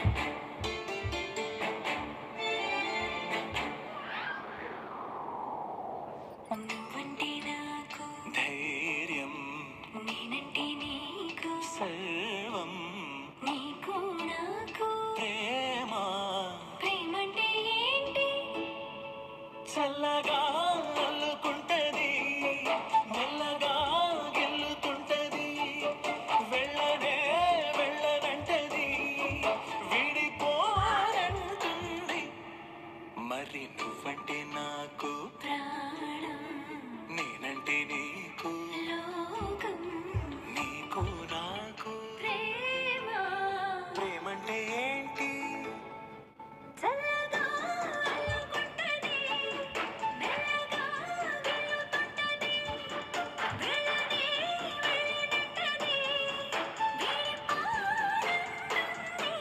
నువ్వంటే నాకు ధైర్యం నేనంటే నీకు సర్వం నీకు నాకు ప్రేమ ప్రేమంటే ఏంటి చల్లగా అల్లుకుంటది మెల్లగా గెల్లుతుంటది వెళ్ళనే వెళ్ళనంటది విడిపోనంటుంది మరి నువ్వంటే నాకు ప్రాణం నేనంటే నీకు లోకం నీకు నాకు ప్రేమ ప్రేమంటే ఏంటి చల్లగా అల్లుకుంటది మెల్లగా గెలుతుంటది వెళ్ళనే వెళ్ళనంటది విడిపోనంటుంది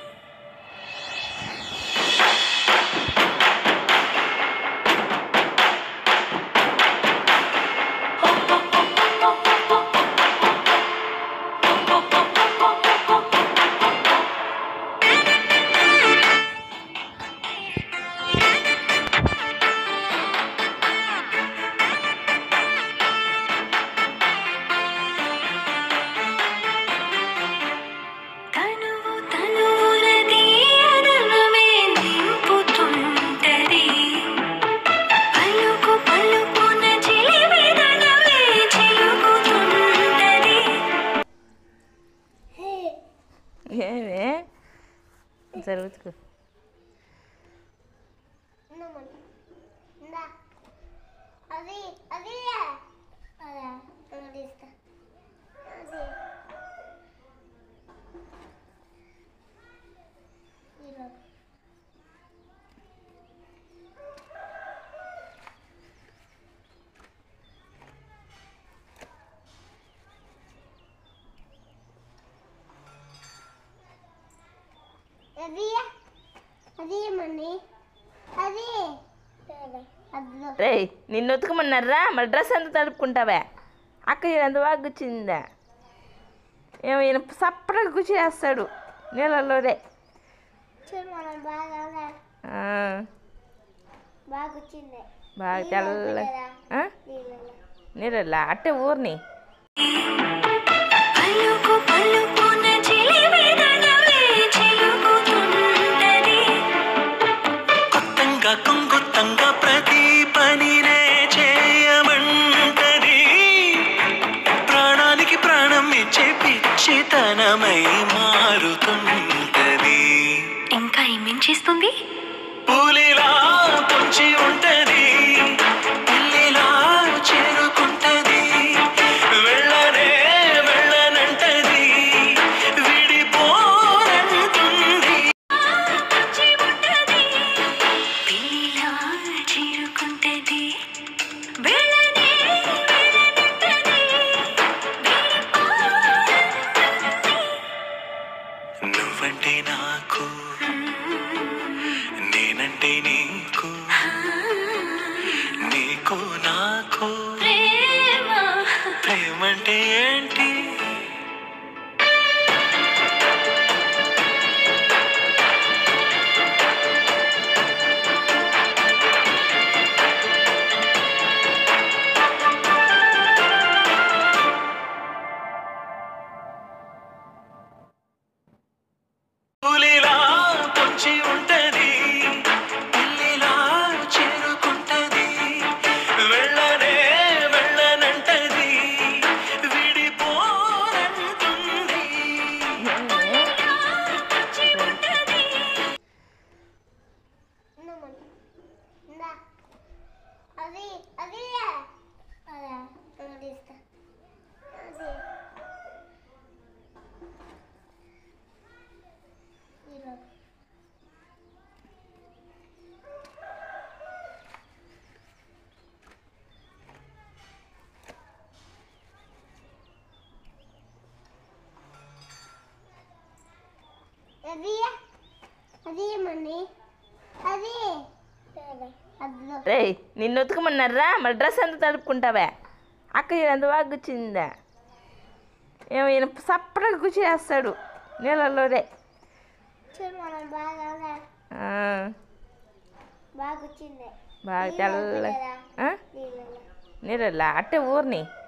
తనువు తనువులది అదనమే నింపుతుంటది పలుకు పలుకున చిలివిదనమే చిలుకుతుంటది ఏమే జరుగుతుకు అది అది అలా అది ఇస్తా అది ఈరోజు అది అది మనీ అది అదిలో రే నిన్ను ఉతకమన్నారా మళ్ళీ డ్రెస్ ఎంత తడుపుకుంటావా అక్క ఈయన ఎంత బాగా గుచ్చిందా ఏమో ఈయన సప్పగా గుచ్చేస్తాడు నీళ్ళలోనే చూడు మనం బాగా ఆ, బాగా వచ్చింది బాగా తెల్ల ఆ? నీళ్ళలో నీళ్ళలా అట్టే ఊరిని పలుకు పలుకున చిలివిదనమే చిలుకుతుంటది కొత్తంగా కొంగొత్తంగా ప్రతి పనినే చేయమంటది ప్రాణానికి ప్రాణం ఇచ్చే పిచ్చితనమై మారుతుంటది ఇంకా ఏమేం చేస్తుంది పూలిలా పొంచి ఉంటది పిల్లిలా చేరుకుంటది వెళ్ళనే వెళ్ళనంటది విడిపోనంటుంది పచ్చి ఉంటది పిల్లిలా చేరుకుంటది వెళ్ళనే వెళ్ళనంటది నువ్వంటే నాకు నేనంటే నీకు నీకు నాకు ప్రేమ ప్రేమంటే ఏంటి పులిలా పొంచి ఉంటది పిల్లిలా చేరుకుంటది వెళ్ళనే వెళ్ళనంటది విడిపోనంటుంది ఏమే? పచ్చి ఉంటది ఉన్నమని ఇందా అది అది అలా అది ఇస్తా అది ఈరోజు అది అది మనీ అది అదిలో రే నిన్ను ఉతకమన్నారా మళ్ళీ డ్రెస్ ఎంత తడుపుకుంటావా అక్క ఈయన ఎంత బాగా గుచ్చిందా ఏమో ఈయన సప్పగా గుచ్చేస్తాడు నీళ్ళలోనే చూడు మనం బాగా ఆ, బాగా వచ్చింది బాగా తెల్ల ఆ? నీళ్ళలో నీళ్ళ అట్టే ఊరిని